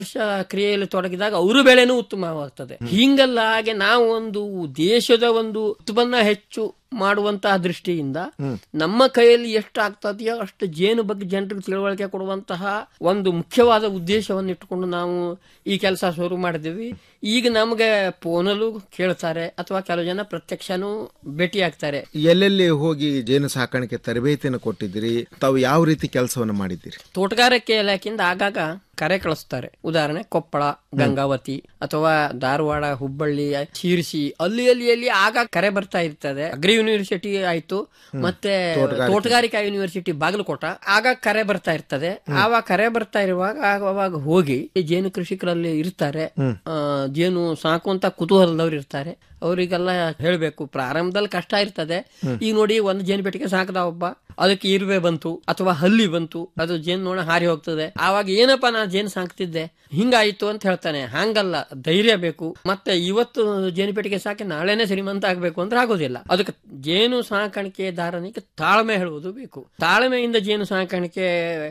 ಕ್ರಿಯೆಯಲ್ಲಿ ತೊಡಗಿದಾಗ ಅವರು ಬೆಳೆನೂ ಉತ್ತಮವಾಗ್ತದೆ ಹಿಂಗಲ್ಲ ಹಾಗೆ ನಾವು ಒಂದು ದೇಶದ ಒಂದು ಉತ್ಪನ್ನ ಹೆಚ್ಚು ಮಾಡುವಂತಹ ದೃಷ್ಟಿಯಿಂದ ನಮ್ಮ ಕೈಯಲ್ಲಿ ಎಷ್ಟು ಆಗ್ತದೆಯೋ ಅಷ್ಟು ಜೇನು ಬಗ್ಗೆ ಜನರಿಗೆ ತಿಳುವಳಿಕೆ ಕೊಡುವಂತಹ ಒಂದು ಮುಖ್ಯವಾದ ಉದ್ದೇಶವನ್ನು ಇಟ್ಟುಕೊಂಡು ನಾವು ಈ ಕೆಲಸ ಶುರು ಮಾಡಿದ್ವಿ ಈಗ ನಮಗೆ ಫೋನಲ್ಲೂ ಕೇಳ್ತಾರೆ ಅಥವಾ ಕೆಲವು ಜನ ಪ್ರತ್ಯಕ್ಷನೂ ಭೇಟಿ ಆಗ್ತಾರೆ ಎಲ್ಲೆಲ್ಲಿ ಹೋಗಿ ಜೇನು ಸಾಕಾಣಿಕೆ ತರಬೇತಿಯನ್ನು ಕೊಟ್ಟಿದ್ದೀರಿ ತಾವು ಯಾವ ರೀತಿ ಕೆಲಸವನ್ನು ಮಾಡಿದ್ದೀರಿ ತೋಟಗಾರಿಕೆ ಇಲಾಖೆಯಿಂದ ಆಗಾಗ ಕರೆ ಕಳಿಸ್ತಾರೆ ಉದಾಹರಣೆ ಕೊಪ್ಪಳ ಗಂಗಾವತಿ ಅಥವಾ ಧಾರವಾಡ ಹುಬ್ಬಳ್ಳಿ ಶಿರ್ಸಿ ಅಲ್ಲಿ ಅಲ್ಲಿ ಅಲ್ಲಿ ಆಗಾಗ ಕರೆ ಬರ್ತಾ ಇರ್ತದೆ ಅಗ್ರಿ ಯೂನಿವರ್ಸಿಟಿ ಆಯ್ತು ಮತ್ತೆ ತೋಟಗಾರಿಕಾ ಯೂನಿವರ್ಸಿಟಿ ಬಾಗಲಕೋಟ ಆಗಾಗ ಕರೆ ಬರ್ತಾ ಇರ್ತದೆ ಆವಾಗ ಕರೆ ಬರ್ತಾ ಇರುವಾಗ ಆವಾಗ ಹೋಗಿ ಈ ಜೇನು ಕೃಷಿಕರಲ್ಲಿ ಇರ್ತಾರೆ ಆ, ಜೇನು ಸಾಕುವಂತ ಕುತೂಹಲದವ್ರು ಇರ್ತಾರೆ ಅವರಿಗೆಲ್ಲ ಹೇಳ್ಬೇಕು ಪ್ರಾರಂಭದಲ್ಲಿ ಕಷ್ಟ ಇರ್ತದೆ ಈಗ ನೋಡಿ ಒಂದು ಜೇನು ಪೆಟ್ಟಿಗೆ ಸಾಕದ ಒಬ್ಬ ಅದಕ್ಕೆ ಇರುವೆ ಬಂತು ಅಥವಾ ಹಲ್ಲಿ ಬಂತು ಅದು ಜೇನು ನೋಡ ಹಾರಿ ಹೋಗ್ತದೆ ಆವಾಗ ಏನಪ್ಪ ನಾ ಜೇನು ಸಾಕ್ತಿದ್ದೆ ಹಿಂಗಾಯ್ತು ಅಂತ ಹೇಳ್ತಾನೆ ಹಂಗಲ್ಲ ಧೈರ್ಯ ಬೇಕು ಮತ್ತೆ ಇವತ್ತು ಜೇನು ಪೆಟ್ಟಿಗೆ ಸಾಕಿ ನಾಳೆನೆ ಶ್ರೀಮಂತ ಆಗ್ಬೇಕು ಅಂದ್ರೆ ಆಗೋದಿಲ್ಲ ಅದಕ್ಕೆ ಜೇನು ಸಾಕಾಣಿಕೆದಾರನಿಗೆ ತಾಳ್ಮೆ ಹೇಳುವುದು ಬೇಕು ತಾಳ್ಮೆಯಿಂದ ಜೇನು ಸಾಕಾಣಿಕೆ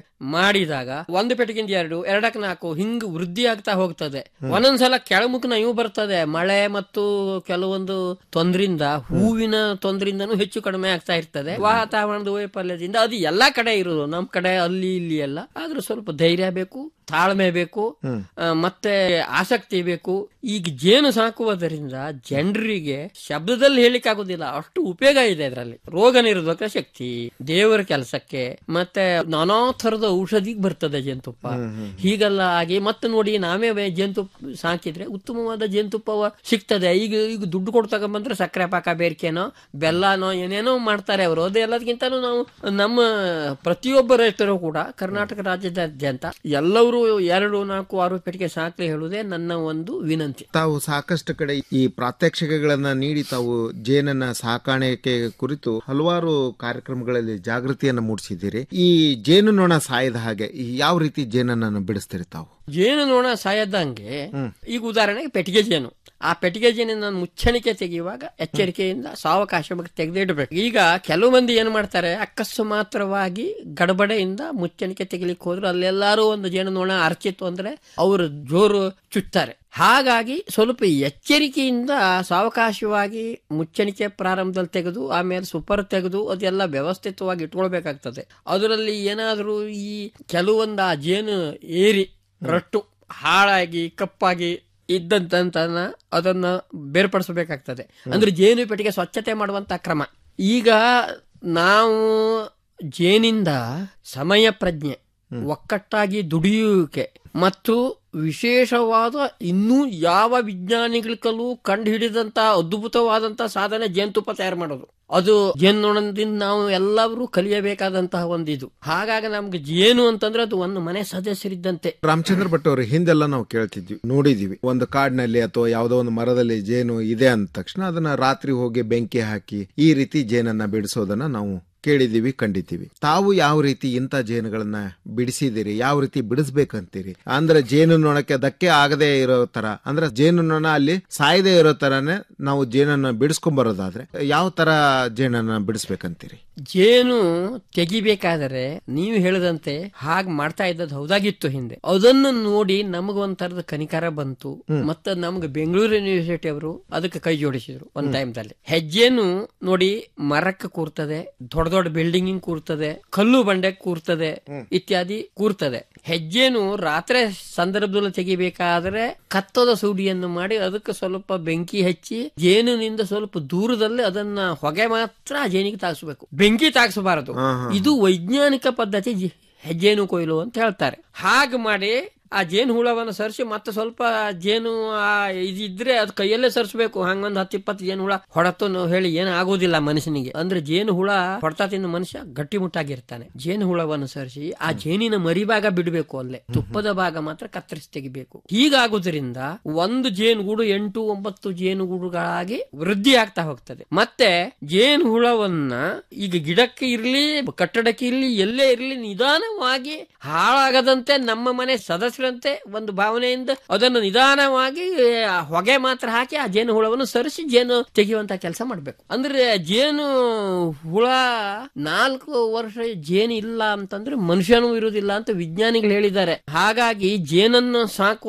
ಮಾಡಿದಾಗ ಒಂದು ಪೆಟ್ಟಿಗೆಯಿಂದ ಎರಡು ಎರಡಕ್ಕೆ ನಾಲ್ಕು ಹಿಂಗ್ ವೃದ್ಧಿ ಆಗ್ತಾ ಹೋಗ್ತದೆ ಒಂದೊಂದ್ಸಲ ಕೆಳಮುಖನ ಇವು ಬರ್ತದೆ ಮಳೆ ಮತ್ತು ಕೆಲವೊಂದು ತೊಂದ್ರಿಂದ ಹೂವಿನ ತೊಂದ್ರಿಂದನೂ ಹೆಚ್ಚು ಕಡಿಮೆ ಆಗ್ತಾ ಇರ್ತದೆ ವಾತಾವರಣದ ವೈಫಲ್ಯದಿಂದ ಅದು ಎಲ್ಲಾ ಕಡೆ ಇರೋದು ನಮ್ ಕಡೆ ಅಲ್ಲಿ ಇಲ್ಲಿ ಎಲ್ಲ ಆದ್ರೂ ಸ್ವಲ್ಪ ಧೈರ್ಯ ಬೇಕು ತಾಳ್ಮೆ ಬೇಕು ಆ, ಮತ್ತೆ ಆಸಕ್ತಿ ಬೇಕು ಈಗ ಜೇನು ಸಾಕುವುದರಿಂದ ಜನರಿಗೆ ಶಬ್ದದಲ್ಲಿ ಹೇಳಿಕ್ ಆಗುದಿಲ್ಲ ಅಷ್ಟು ಉಪಯೋಗ ಇದೆ ಅದರಲ್ಲಿ ರೋಗ ನಿರೋಧಕ ಶಕ್ತಿ ದೇವರ ಕೆಲಸಕ್ಕೆ ಮತ್ತೆ ನಾನಾ ತರದ ಔಷಧಿಗೆ ಬರ್ತದೆ ಜೇನುತುಪ್ಪ ಹೀಗೆಲ್ಲ ಆಗಿ ಮತ್ತೆ ನೋಡಿ ನಾವೇ ವೇ- ಜೇನುತುಪ್ಪ ಸಾಕಿದ್ರೆ ಉತ್ತಮವಾದ ಜೇನುತುಪ್ಪ ಸಿಗ್ತದೆ ಈಗ ಈಗ ದುಡ್ಡು ಕೊಟ್ಟು ತಗೊಂಡ್ಬಂದ್ರೆ ಸಕ್ಕರೆ ಪಾಕ ಬೇರಿಕೆನೋ ಬೆಲ್ಲನೋ ಏನೇನೋ ಮಾಡ್ತಾರೆ ಅವರು ಅದು ಎಲ್ಲದಕ್ಕಿಂತನೂ ನಾವು ನಮ್ಮ ಪ್ರತಿಯೊಬ್ಬ ರೈತರು ಕೂಡ ಕರ್ನಾಟಕ ರಾಜ್ಯದಾದ್ಯಂತ ಎಲ್ಲರೂ ಎರಡು ನಾಲ್ಕು ಆರು ಪೆಟ್ಟಿಗೆ ಸಾಕ್ಲಿ ಹೇಳುವುದೇ ನನ್ನ ಒಂದು ವಿನಂತಿ ತಾವು ಸಾಕಷ್ಟು ಕಡೆ ಈ ಪ್ರಾತ್ಯಕ್ಷಿಕೆಗಳನ್ನ ನೀಡಿ ತಾವು ಜೇನನ್ನ ಸಾಕಾಣಿಕೆ ಕುರಿತು ಹಲವಾರು ಕಾರ್ಯಕ್ರಮಗಳಲ್ಲಿ ಜಾಗೃತಿಯನ್ನು ಮೂಡಿಸಿದ್ದೀರಿ ಈ ಜೇನು ನೊಣ ಸಾಯದ ಹಾಗೆ ಈ ಯಾವ ರೀತಿ ಜೇನನ್ನ ಬಿಡಿಸ್ತೀರಿ ತಾವು ಜೇನು ನೋಣ ಸಾಯದಂಗೆ ಈಗ ಉದಾಹರಣೆಗೆ ಪೆಟ್ಟಿಗೆ ಜೇನು ಆ ಪೆಟ್ಟಿಗೆ ಜೇನಿನ ಮುಚ್ಚಣಿಕೆ ತೆಗೆಯುವಾಗ ಎಚ್ಚರಿಕೆಯಿಂದ ಸಾವಕಾಶವಾಗಿ ತೆಗೆದಿಡಬೇಕು ಈಗ ಕೆಲವು ಮಂದಿ ಏನ್ ಮಾಡ್ತಾರೆ ಅಕಸ್ಮಾತ್ರವಾಗಿ ಗಡಬಡೆಯಿಂದ ಮುಚ್ಚಣಿಕೆ ತೆಗಿಲಿಕ್ಕೆ ಹೋದ್ರೆ ಅಲ್ಲೆಲ್ಲಾರು ಒಂದು ಜೇನು ನೋಣ ಅರ್ಚಿತ್ತು ಅಂದ್ರೆ ಅವರು ಜೋರು ಚುಚ್ತಾರೆ ಹಾಗಾಗಿ ಸ್ವಲ್ಪ ಎಚ್ಚರಿಕೆಯಿಂದ ಸಾವಕಾಶವಾಗಿ ಮುಚ್ಚಣಿಕೆ ಪ್ರಾರಂಭದಲ್ಲಿ ತೆಗೆದು ಆಮೇಲೆ ಸುಪರ್ ತೆಗೆದು ಅದೆಲ್ಲ ವ್ಯವಸ್ಥಿತವಾಗಿ ಇಟ್ಕೊಳ್ಬೇಕಾಗ್ತದೆ ಅದರಲ್ಲಿ ಏನಾದರೂ ಈ ಕೆಲವೊಂದು ಆ ಜೇನು ಏರಿ ರಟ್ಟು ಹಾಳಾಗಿ ಕಪ್ಪಾಗಿ ಇದ್ದಂತನ ಅದನ್ನ ಬೇರ್ಪಡಿಸಬೇಕಾಗ್ತದೆ ಅಂದ್ರೆ ಜೇನು ಪೆಟ್ಟಿಗೆ ಸ್ವಚ್ಛತೆ ಮಾಡುವಂತ ಕ್ರಮ ಈಗ ನಾವು ಜೇನಿಂದ ಸಮಯ ಪ್ರಜ್ಞೆ ಒಕ್ಕಟ್ಟಾಗಿ ದುಡಿಯುವಿಕೆ ಮತ್ತು ವಿಶೇಷವಾದ ಇನ್ನೂ ಯಾವ ವಿಜ್ಞಾನಿಗಳಿಗಲೂ ಕಂಡು ಹಿಡಿದಂತ ಅದ್ಭುತವಾದಂತಹ ಸಾಧನೆ ಜೇನುತುಪ್ಪ ತಯಾರು ಮಾಡೋದು ಅದು ಜೇನುನೊಣದಿಂದ ನಾವು ಎಲ್ಲರೂ ಕಲಿಯಬೇಕಾದಂತಹ ಒಂದಿದು ಹಾಗಾಗಿ ನಮ್ಗೆ ಜೇನು ಅಂತಂದ್ರೆ ಅದು ಒಂದು ಮನೆ ಸದಸ್ಯರಿದ್ದಂತೆ ರಾಮಚಂದ್ರ ಭಟ್ ಅವರು ಹಿಂದೆಲ್ಲ ನಾವು ಕೇಳ್ತಿದ್ವಿ ನೋಡಿದೀವಿ ಒಂದು ಕಾಡಿನಲ್ಲಿ ಅಥವಾ ಯಾವುದೋ ಒಂದು ಮರದಲ್ಲಿ ಜೇನು ಇದೆ ಅಂದ ತಕ್ಷಣ ಅದನ್ನ ರಾತ್ರಿ ಹೋಗಿ ಬೆಂಕಿ ಹಾಕಿ ಈ ರೀತಿ ಜೇನನ್ನ ಬಿಡಿಸೋದನ್ನ ನಾವು ಕೇಳಿದೀವಿ ಕಂಡಿದ್ದೀವಿ ತಾವು ಯಾವ ರೀತಿ ಇಂಥ ಜೇನುಗಳನ್ನ ಬಿಡಿಸಿದಿರಿ ಯಾವ ರೀತಿ ಬಿಡಿಸ್ಬೇಕಂತೀರಿ ಅಂದ್ರೆ ಜೇನು ನೊಣಕ್ಕೆ ಧಕ್ಕೆ ಆಗದೆ ಇರೋ ತರ ಅಂದ್ರೆ ಜೇನು ನೊಣ ಅಲ್ಲಿ ಸಾಯದೆ ಇರೋ ತರನೇ ನಾವು ಜೇನನ್ನ ಬಿಡಿಸ್ಕೊಂಡ್ ಬರೋದಾದ್ರೆ ಯಾವ ತರ ಜೇನನ್ನ ಬಿಡಿಸ್ಬೇಕಂತೀರಿ ಜೇನು ತೆಗಿಬೇಕಾದರೆ ನೀವು ಹೇಳಿದಂತೆ ಹಾಗ್ ಮಾಡ್ತಾ ಇದ್ದದ್ದು ಹೌದಾಗಿತ್ತು ಹಿಂದೆ ಅದನ್ನು ನೋಡಿ ನಮಗೊಂಥರದ ಕನಿಕಾರ ಬಂತು ಮತ್ತೆ ನಮ್ಗೆ ಬೆಂಗಳೂರು ಯೂನಿವರ್ಸಿಟಿ ಅವರು ಅದಕ್ಕೆ ಕೈ ಜೋಡಿಸಿದ್ರು ಒಂದ್ ಟೈಮ್ದಲ್ಲಿ ಹೆಜ್ಜೆನು ನೋಡಿ ಮರಕ್ಕೆ ಕೂರ್ತದೆ ದೊಡ್ಡ ದೊಡ್ಡ ಬಿಲ್ಡಿಂಗ್ ಕೂರ್ತದೆ ಕಲ್ಲು ಬಂಡೆ ಕೂರ್ತದೆ ಇತ್ಯಾದಿ ಕೂರ್ತದೆ ಹೆಜ್ಜೆನು ರಾತ್ರಿ ಸಂದರ್ಭದಲ್ಲಿ ತೆಗಿಬೇಕಾದ್ರೆ ಕತ್ತದ ಸೂಡಿಯನ್ನು ಮಾಡಿ ಅದಕ್ಕೆ ಸ್ವಲ್ಪ ಬೆಂಕಿ ಹಚ್ಚಿ ಜೇನಿನಿಂದ ಸ್ವಲ್ಪ ದೂರದಲ್ಲಿ ಅದನ್ನ ಹೊಗೆ ಮಾತ್ರ ಆ ಜೇನಿಗೆ ತಾಗಿಸ್ಬೇಕು ಬೆಂಕಿ ತಾಗಿಸಬಾರದು ಇದು ವೈಜ್ಞಾನಿಕ ಪದ್ಧತಿ ಜಿ- ಹೆಜ್ಜೇನು ಕೊಯ್ಲು ಅಂತ ಹೇಳ್ತಾರೆ ಹಾಗೆ ಮಾಡಿ ಆ ಜೇನು ಹುಳವನ್ನು ಸರಿಸಿ ಮತ್ತೆ ಸ್ವಲ್ಪ ಜೇನು ಆ ಇದಿದ್ರೆ ಅದು ಕೈಯಲ್ಲೇ ಸರಿಸಬೇಕು ಹಂಗೊಂದು ಹತ್ತು ಇಪ್ಪತ್ತು ಜೇನು ಹುಳ ಹೊಡತು ನಾವು ಹೇಳಿ ಏನು ಆಗೋದಿಲ್ಲ ಮನುಷ್ಯನಿಗೆ ಅಂದ್ರೆ ಜೇನು ಹುಳ ಹೊಡ್ತಾ ತಿಂದ ಮನುಷ್ಯ ಗಟ್ಟಿಮುಟ್ಟಾಗಿರ್ತಾನೆ ಜೇನು ಹುಳವನ್ನು ಸರಿಸಿ ಆ ಜೇನಿನ ಮರಿಭಾಗ ಬಿಡಬೇಕು ಅಲ್ಲೇ ತುಪ್ಪದ ಭಾಗ ಮಾತ್ರ ಕತ್ತರಿಸಿ ತೆಗಿಬೇಕು ಹೀಗಾಗುವುದರಿಂದ ಒಂದು ಜೇನುಗೂಡು ಎಂಟು ಒಂಬತ್ತು ಜೇನುಗೂಡುಗಳಾಗಿ ವೃದ್ಧಿ ಆಗ್ತಾ ಹೋಗ್ತದೆ ಮತ್ತೆ ಜೇನು ಹುಳವನ್ನ ಈಗ ಗಿಡಕ್ಕೆ ಇರ್ಲಿ ಕಟ್ಟಡಕ್ಕೆ ಇರ್ಲಿ ಎಲ್ಲೇ ಇರ್ಲಿ ನಿಧಾನವಾಗಿ ಹಾಳಾಗದಂತೆ ನಮ್ಮ ಮನೆ ಸದಸ್ಯರ ಮನುಷ್ಯರಂತೆ ಒಂದು ಭಾವನೆಯಿಂದ ಅದನ್ನು ನಿಧಾನವಾಗಿ ಆ ಹೊಗೆ ಮಾತ್ರ ಹಾಕಿ ಆ ಜೇನು ಹುಳವನ್ನು ಸರಿಸಿ ಜೇನು ತೆಗೆಯುವಂತ ಕೆಲಸ ಮಾಡ್ಬೇಕು ಅಂದ್ರೆ ಜೇನು ಹುಳ ನಾಲ್ಕು ವರ್ಷ ಜೇನು ಇಲ್ಲ ಅಂತಂದ್ರೆ ಮನುಷ್ಯನೂ ಇರುವುದಿಲ್ಲ ಅಂತ ವಿಜ್ಞಾನಿಗಳು ಹೇಳಿದ್ದಾರೆ ಹಾಗಾಗಿ ಜೇನನ್ನು ಸಾಕು